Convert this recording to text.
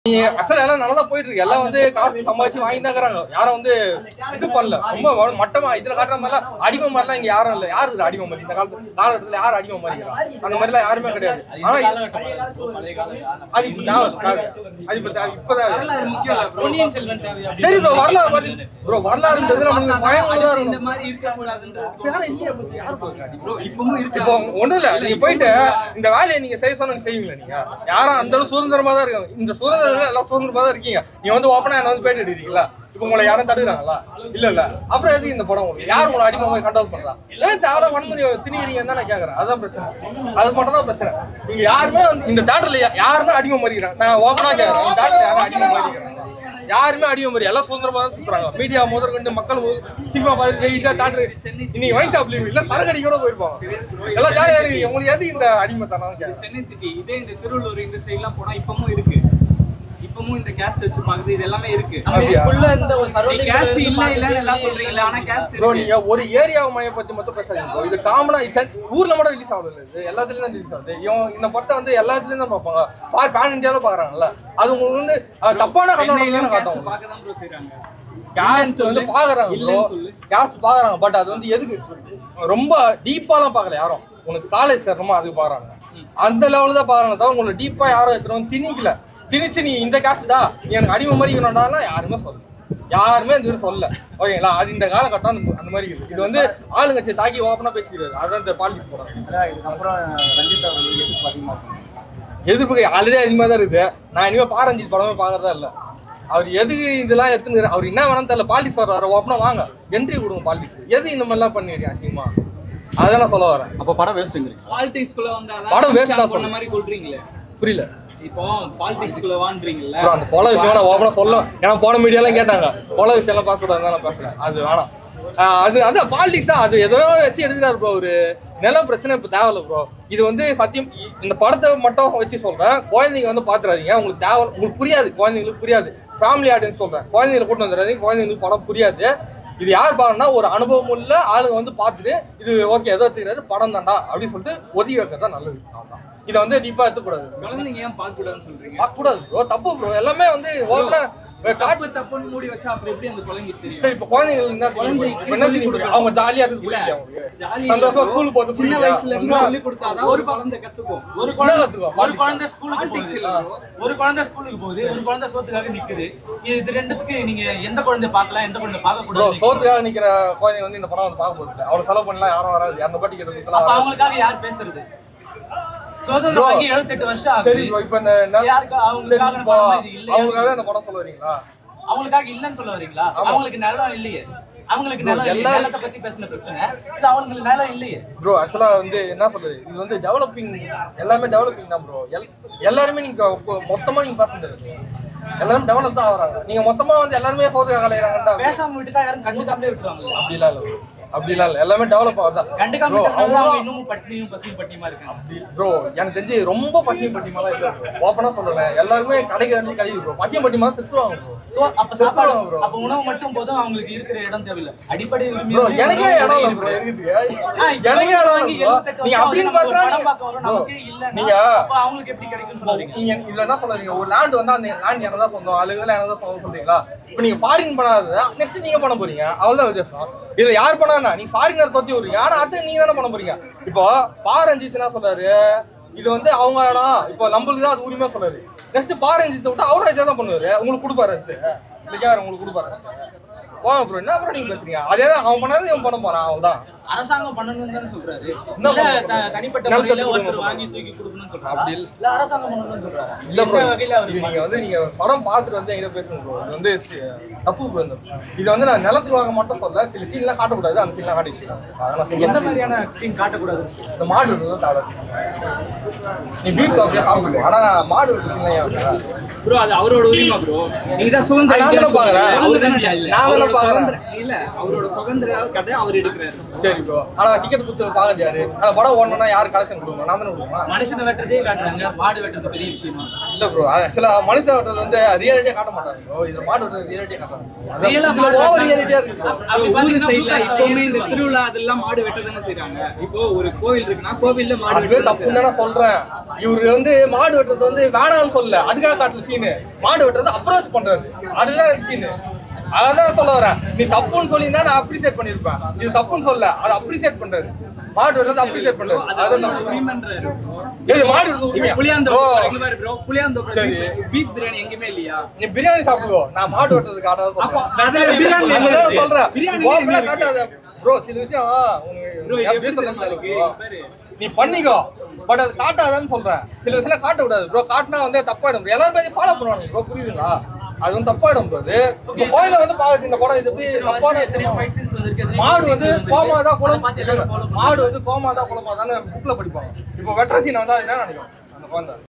நீ ஆக்சுவலா எல்லாம் நல்லா தான் போயிட்டு இருக்கு எல்லாம் வந்து காசு சம்பாதிச்சு வாங்கி தான் இருக்கிறாங்க யாரும் வந்து இது பண்ணல ரொம்ப வ- மட்டமா இதுல காட்டுற மாதிரிலாம் அடிமை மாதிரிலாம் இங்க யாரும் இல்ல யாரு இது அடிமை மாதிரி இந்த காலத்து காலகட்டத்துல யார் அடிமை மாதிரிக்கிறா அந்த மாதிரிலாம் யாருமே கிடையாது ஆனா அது இப்ப தேவை தேவை. அது இப்ப தேவை இப்பதான் வரலாறு முக்கியம் இல்ல bro. பொன்னியின் செல்வன் தேவையா? சரி ப்ரோ வரலாறு பாத்து ப்ரோ வரலாறுன்றது நம்மளுக்கு பயனுள்ளதா அடுத்து இந்த இருக்கணும் மாதிரி இருக்கக்கூடாதுன்றது வேற இல்லையா bro? யாரு bro இருக்கா? bro, இப்பவும் இருக்கா? இப்போ ஒண்ணும் இல்ல நீங்க போயிட்டு இந்த வேலையை நீங்க செய்ய சொன்னா நீங்க செய்வீங்களா நீங்க யாரும் அந்த அளவு சுதந்திரமா தான் இருக்காங்க இந்த சுதந்திரம் எல்லாம் சுதந்திரமா தான் இருக்கீங்க நீங்க வந்து ஓப்பனா என்ன வந்து பேட்டி எடுக்கிறீங்களா இப்போ உங்களை யாரும் தடுக்கிறாங்களா இல்ல இல்ல அப்புறம் எதுக்கு இந்த படம் உங்களுக்கு யார் உங்களை அடிமை கண்ட்ரோல் பண்றா ஏன் தேவை வன்முறை திணிக்கிறீங்கன்னு தான் நான் கேக்குறேன் அதான் பிரச்சனை அது மட்டும் தான் பிரச்சனை நீங்க யாருமே வந்து இந்த தேட்டர்ல யாருமே அடிமை மாறிக்கிறாங்க நான் ஓப்பனா கேக்குறேன் இந்த தேட்டர்ல யாரும் அடிமை மாறிக்கிறாங்க யாருமே அடிமை மாதிரி எல்லாம் சுதந்திரமா தான் சுத்துறாங்க மீடியா முதற்கொண்டு மக்கள் சினிமா பார்த்து ஈஸியா தாட்டு இன்னைக்கு வைன் ஷாப்ல இல்ல சரக்கு அடிக்க கூட போயிருப்பாங்க எல்லாம் ஜாலியா இருக்கு உங்களுக்கு எது இந்த அடிமைத்தனம் கேக்குறேன் சென்னை சிட்டி இதே இந்த திருவள்ளூர் இந்த சைட்லாம் போனா இப்பவும் இருக்கு இப்பவும் இந்த கேஸ்ட் வச்சு பாக்குது இது எல்லாமே இருக்கு அப்படியா? உள்ள இந்த ஒரு சரௌண்டிங் கேஸ்ட் இல்ல இல்லன்னு எல்லாம் சொல்றீங்களா ஆனா கேஸ்ட் ப்ரோ இருக்கு நீங்க ஒரு ஏரியாவை மைய பத்தி மட்டும் பேசாதீங்க ப்ரோ இது காமனா ஊர்ல மட்டும் ரிலீஸ் ஆகல இது எல்லாத்துலயும் தான் ரிலீஸ் ஆகுது இவன் இந்த படத்தை வந்து எல்லாத்துலயும் தான் பார்ப்பாங்க ஃபார் பேன் இந்தியாவில பாக்குறாங்கல்ல அது உங்களுக்கு வந்து அஹ், தப்பான கண்ணோட்டம் சென்னையிலும் தான் கேஸ்ட் காட்டும் பார்க்க தான் ப்ரோ செய்றாங்க கேஸ்ட் வந்து பாக்குறாங்க ப்ரோ இல்லைன்னு சொல்லு. கேஸ்ட் பாக்குறாங்க பட் அது வந்து எதுக்கு ரொம்ப டீப்பாலாம் பார்க்கல யாரும் உனக்கு காலேஜ் சேரணுமா அதுக்கு பாக்குறாங்க அந்த லெவலில் தான் பாக்குறாங்க தவிர உங்களை டீப்பா யாரும் எடுத்துரும் திணிக்கல திணிச்சு நீ இந்த கேஸ்டா நீ எனக்கு அடிமை மாதிரி இருக்கணும்டாலாம் யாருமே சொல்ல யாருமே இந்த மாதிரி சொல்ல ஓகேங்களா அது இந்த காலகட்டம் அந்த- அந்த மாதிரி இருக்குது இது வந்து ஆளுங்கட்சி தாக்கி ஓப்பனா பேசிக்கிறாரு அதான் இந்த பாலிடிக்ஸ் போறாங்க அதான் இதுக்கப்புறம் ரஞ்சித் அவர்கள் எதிர்ப்பு அதிகமாக இருக்கும். எதிர்ப்பு ஆல்ரெடி அதிகமாக தான் இருக்குது நான் இனிமே பாரஞ்சித் படமே பார்க்கறதா இல்லை அவர் எதுக்கு இதெல்லாம் எடுத்துன்னு அவர் என்ன வேணாலும் தெரியல பாலிடிக்ஸ் வர்றாரு ஓப்பனா வாங்க என்ட்ரி கொடுங்க பாலிடிக்ஸ் எது இந்த மாதிரிலாம் பண்ணிடுறீங்க அசிங்கமா அதான் நான் சொல்ல வரேன் அப்போ படம் வேஸ்ட்டுங்கிறீங்க பாலிடிக்ஸ்குள்ள வந்தாதான் படம் waste தான் பண்ண சொல்றேன். மாதிரி கொள்றீங்களே புரியல இப்போ பாலிடிக்ஸ்குள்ள வான்றீங்கல்ல அப்புறம் அந்த கொலை விஷயம் நான் ஓப்பனா சொல்ல ஏன்னா போன மீடியாலாம் கேட்டாங்க கொலை விஷயம்லாம் பார்க்கக்கூடாது தான் நான் பேசுறேன் அது வேணாம் ஆஹ் அது அது பாலிடிக்ஸ் தான் அது ஏதோ வச்சு எடுத்துட்டாரு ப்ரோ ஒரு நில பிரச்சனை இப்போ தேவையில்ல ப்ரோ இது வந்து சத்தியம் இ- இந்த படத்தை மட்டும் வச்சு சொல்றேன் குழந்தைங்க வந்து பாத்துறாதீங்க உங்களுக்கு தேவை உங்களுக்கு புரியாது குழந்தைங்களுக்கு புரியாது ஃபேமிலி ஆடியன்ஸ் சொல்றேன் குழந்தைங்களை கூட்டு வந்துடாதீங்க குழந்தைங்களுக்கு படம் புரியாது இது யார் பாருன்னா ஒரு அனுபவம் உள்ள ஆளுங்க வந்து பார்த்துட்டு இது ஓகே ஏதோ தெரியாது படம் தான்டா அப்படின்னு சொல்லிட்டு ஒதுக்கி வைக்கிறது தான் நல்லது அவ்வளவுதான். இதை வந்து டீப்பா எடுத்துக்கூடாது குழந்தைங்க ஏன் பார்க்க கூடாதுன்னு சொல்றீங்க பார்க்கக்கூடாது ப்ரோ தப்பு ப்ரோ எல்லாமே வந்து ஓப்பனா தப்பு தப்புன்னு மூடி வச்சா அப்புறம் எப்படி அந்த குழந்தைக்கு தெரியும் சரி இப்போ குழந்தைங்களுக்கு என்ன தெரியும் குழந்தைக்கு என்ன தெரியும் சொல்லிக் அவங்க ஜாலியா இருக்கு புரியல ஜாலியா சந்தோஷமா ஸ்கூலுக்கு போறது சின்ன புரியல வயசுல இருந்து சொல்லி கொடுத்தாதான் ஒரு குழந்தை கத்துக்கும் ஒரு என்ன குழந்தை கத்துக்குவா? ஒரு குழந்தை ஸ்கூலுக்கு Politics போகுது இல்ல bro. ஒரு குழந்தை ஸ்கூலுக்கு போகுது ஒரு குழந்தை சோத்துக்காக நிக்குது இது இது ரெண்டுத்துக்கு நீங்க எந்த குழந்தை பார்க்கலாம் எந்த குழந்தை பார்க்க ப்ரோ கூடாது சோத்துக்காக நிக்கிற குழந்தைங்க வந்து இந்த படம் வந்து பார்க்க போகுது அவ்வளவு செலவு பண்ணலாம் யாரும் வராது இரநூறு பாட்டி அப்ப கிட்ட அவங்களுக்காக யார் பேசுறது சுதந்திரம் Bro, வாங்கி எழுபத்தெட்டு வருஷம் சரி ஆகுது ப்ரோ இப்போ இந்த ந- யாருக்கு சரி, அவங்களுக்காக இப்போ படமா இது இல்லையா அவங்களுக்காக இந்த படம் சொல்ல வரீங்களா அவங்களுக்காக இல்லைன்னு சொல்ல வரீங்களா அவங்களுக்கு நிலம் இல்லையே அவங்களுக்கு நிலம் இல்லையே. எல்லாரும்- நிலத்தை பத்தி பேசின பிரச்சனை இது அவங்களுக்கு நிலம் இல்லையே ப்ரோ ஆக்சுவலா வந்து என்ன சொல்றது இது வந்து டெவலப்பிங் எல்லாமே டெவலப்பிங் தான் ப்ரோ எல் எல்லாருமே நீங்க இப்போ மொத்தமா நீங்க பார்க்க முடியாது எல்லாரும் டெவலப் தான் ஆகுறாங்க நீங்க மொத்தமா வந்து எல்லாருமே சோத்துக்காக கலையிறாங்கன்னு பேசாம விட்டுட்டா யாரும் கண்டுக்காமலே விட்டுருவாங்க அப்படிலாம் இல்லை அப்படிலாம் இல்லை எல்லாமே டெவலப் ஆகுதான் கண்டுக்காம Bro, விட்டுறதுனால அவங்க அவங்க இன்னமும் பட்டினியும் பசியும் பட்டினியுமா இருக்காங்க ப்ரோ எனக்கு தெரிஞ்சு ரொம்ப பசியும் பட்டியமாலாம் இல்லை ஓப்பனா சொல்றேன் எல்லாருமே கடைக்கு வந்து கழிவு ப்ரோ பசியும் பட்டியமா செத்துருவாங்க ப்ரோ சோ அப்ப சாப்பாடு செத்துருவாங்க bro. அப்ப உணவு மட்டும் போதும் அவங்களுக்கு இருக்கிற இடம் தேவையில்லை அடிப்படை உரிமை ப்ரோ வந்து எனக்கே உணவு இடம் இல்லை இருக்கு. ப்ரோ இருக்குது ஆ, இப்ப எனக்கே இடம் வாங்கி இல்லை ப்ரோ 78 நீங்க வருஷம் அப்படின்னு ஆகுது, நம்ம ஒரு பேசுறா படம் பார்க்க வரோம், நமக்கே இல்லைன்னா, நீங்க அப்ப அவங்களுக்கு எப்படி கிடைக்கும்னு சொல்றீங்க நீங்க இதுல என்ன சொல்றீங்க ஒரு லேண்ட் வந்து அந்த லேண்ட் எனக்கு தான் சொந்தம் அழுகுல எனக்கு தான் சொந்தம் சொல்றீங்களா இப்போ நீங்க ஃபாரின் பண்ணாத நெக்ஸ்ட் நீங்க பண்ண போறீங்க அவ்வளவுதான் வித்தியாசம் இதுல யார் பண்ணா நீங்க ஃபாரினர் தொத்தி விடுறீங்க ஆனா அடுத்து நீங்க தானே பண்ண போறீங்க இப்போ பாரஞ்சித் என்ன சொல்றாரு இது வந்து அவங்க இடம் இப்போ நம்மளுக்கு தான் அது உரிமையா சொல்றாரு நெக்ஸ்ட் பாரஞ்சித்தை விட்டு அவரும் இதே தான் பண்ணுவாரு உங்களுக்கு கொடுப்பாரு அடுத்து இதுக்கே அவர் உங்களுக்கு கொடுப்பாரு வாங்க ப்ரோ என்ன ப்ரோ நீங்க பேசுறீங்க அதே தான் அவன் பண்ணாரு இவன் பண்ண போறான் அவ்வளவுதான் அரசாங்கம் பண்ணணும்னு தானே சொல்றாரு என்ன இல்ல பண்ணணும்? த- தனிப்பட்ட நிலத்தை முறையில கொடுக்கணும் ஒருத்தர் சொல்றாரு. வாங்கி தூக்கி கொடுக்கணும்னு சொல்றாரு அப்படி இல்ல. இல்ல அரசாங்கம் பண்ணணும்னு சொல்றாரு இல்ல ப்ரோ எந்த வகையில அவரு இது நீங்க வந்து நீங்க படம் பார்த்துட்டு வந்து எங்கிட்ட பேசணும் ப்ரோ இது வந்து சி- தப்பு ப்ரோ இந்த இது வந்து நான் நிலத்துக்கு வாங்க மட்டும் சொல்ல சில சீன்லாம் காட்டக்கூடாது அந்த சீன்லாம் காட்டி வச்சுக்கலாம் அதெல்லாம் எந்த சொல்ல மாதிரியான சீன் காட்டக்கூடாது இந்த மாடு இருந்தால் தவிர நீ பீஃப் சாப்பிட்டே சாப்பிடுவோம் ஆனா மாடு இருக்குல்ல ஏன் ப்ரோ அது அவரோட உரிமை ப்ரோ நீங்க தான் சுதந்திர நான் தானே இந்தியான்னு பார்க்கறேன். சொல்றீங்க. சுதந்திர இந்தியா இல்ல. நான் தானே அவரோட பார்க்கறேன். சுதந்திர- இல்ல அவரோட சுதந்திர கதை அவர் எடுக்கிறாரு சரி சாரி ப்ரோ ஆனா டிக்கெட் கொடுத்து பாக்குறது யாரு அந்த படம் ஓடணும்னா யாரு கலெக்ஷன் கொடுக்கணும் நான் தானே கொடுக்கணும் மனுஷனை வெட்டுறதே காட்டுறாங்க மாடு வெட்டுறது பெரிய விஷயமா இல்ல ப்ரோ சில மனுஷன் வெட்டுறது வந்து ரியாலிட்டியா காட்ட மாட்டாங்க ப்ரோ இதுல மாடு வெட்டுறது ரியாலிட்டியா காட்டுறாங்க Real ஆ இதுல மாடு ஓவர் வெட்டுறாங்க. ரியாலிட்டியா இருக்கு bro. அப்படி ஊர் பாத்தீங்கன்னா சைடுல blue colour இப்பவுமே இந்த எடுத்துப்பாங்க. திருவிழா அதெல்லாம் மாடு வெட்ட தானே செய்றாங்க இப்போ ஒரு கோவில் இருக்குன்னா கோவில்ல மாடு அதுவே வெட்ட தப்புன்னு தான் நான் சொல்றேன் இவரு வந்து மாடு வெட்டுறது வந்து வேணாம்னு சொல்லல அதுக்காக காட்டுல சீனு மாடு வெட்டுறது அப்ரோச் பண்றாரு அதுதான் எனக்கு சீனு அதான் சொல்ல வரேன் நீ தப்புன்னு சொல்லியிருந்தா நான் அப்ரிசியேட் பண்ணிருப்பேன் இது தப்புன்னு சொல்ல அதை அப்ரிசியேட் பண்றாரு மாடு வெட்டுறது அப்ரிசியேட் பண்றாரு அதுதான் தப்பு உரிமைன்றாரு இது மாடு வெட்டுறது உரிமையா புளியாந்தோப்பு Bro, இங்க பாரு ப்ரோ புளியாந்தோப்பு சரி. பீஃப் பிரியாணி எங்கேயுமே இல்லையா நீ பிரியாணி சாப்பிடுவோ நான் மாடு வெட்டுறதுக்கு ஆடாத அப்போ சொல்றேன் அதான் பிரியாணி அதுதான் சொல்றேன் பிரியாணி ஓப்பனா எங்க காட்டாத ப்ரோ சில விஷயம் Bro, இது உனக்கு எப்படி பேசல தெரியுமா இருக்கு? பாரு. நீ பண்ணிக்கோ பட் அது காட்டாதான்னு சொல்றேன் சில விஷயம் காட்ட விடாது ப்ரோ காட்டினா வந்து தப்பாயிடும் bro. எல்லாரும் ஃபாலோ பண்ணுவாங்க ப்ரோ புரியுதுங்களா அது வந்து தப்பாயிடும் ப்ரோ அது இப்போ குழந்தை வந்து பாக்குது இந்த படம் இது எப்படி தப்பான எத்தனையோ fight scenes வந்திருக்கு, எத்தனையோ மாடு scenes வந்து வந்திருக்கு. கோமாதா அதை குளம் பார்த்து எல்லாரும் follow மாடு வந்து கோமாதா குளமாதான்னு புக்ல படிப்பாங்க இப்போ வெட்டர சீனை வந்து அது என்ன நினைக்கும் அந்த குழந்தை